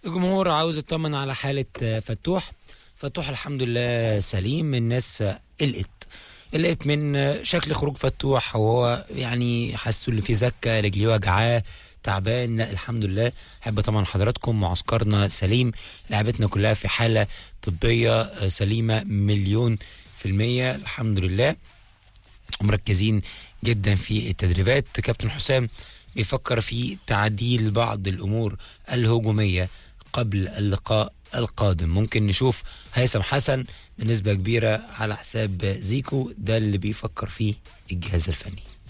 الجمهور عاوز يطمن على حالة آه، فتوح فتوح الحمد لله سليم الناس آه، قلقت قلقت من آه، شكل خروج فتوح وهو يعني حسوا اللي فيه زكة رجليه وجعاه تعبان لا الحمد لله احب طبعا حضراتكم معسكرنا سليم لعبتنا كلها في حالة طبية آه، سليمة مليون في المية الحمد لله ومركزين جدا في التدريبات كابتن حسام بيفكر في تعديل بعض الامور الهجوميه قبل اللقاء القادم ممكن نشوف هيثم حسن بنسبه كبيره على حساب زيكو ده اللي بيفكر فيه الجهاز الفني